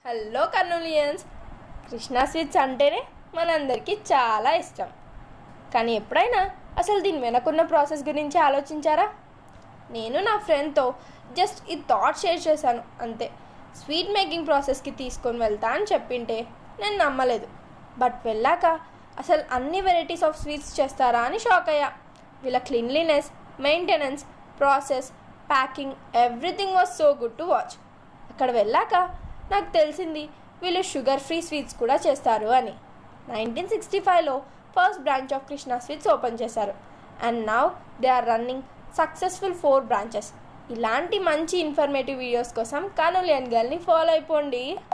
hello కర్నూలియన్స్ Krishna sweets అంటేనే మనందరికీ చాలా ఇష్టం కానీ ఎప్పుడైనా అసలు దీని వెనకున్న ప్రాసెస్ గురించి ఆలోచించారా నేను నా ఫ్రెండ్తో జస్ట్ ఈ థాట్ షేర్ చేశాను అంతే స్వీట్ మేకింగ్ ప్రాసెస్కి తీసుకొని వెళ్తా అని చెప్పింటే నేను నమ్మలేదు బట్ వెళ్ళాక అసలు అన్ని వెరైటీస్ ఆఫ్ స్వీట్స్ చేస్తారా అని షాక్ అయ్యా వీళ్ళ cleanliness maintenance process packing everything was so good to watch అక్కడ వెళ్ళాక నాకు తెలిసింది వీళ్ళు షుగర్ ఫ్రీ స్వీట్స్ కూడా చేస్తారు అని నైన్టీన్ సిక్స్టీ ఫైవ్లో first branch of Krishna sweets open చేశారు and now they are running successful four branches ఇలాంటి మంచి ఇన్ఫర్మేటివ్ వీడియోస్ కోసం కానోలియన్ గర్ల్ని ఫాలో అయిపోండి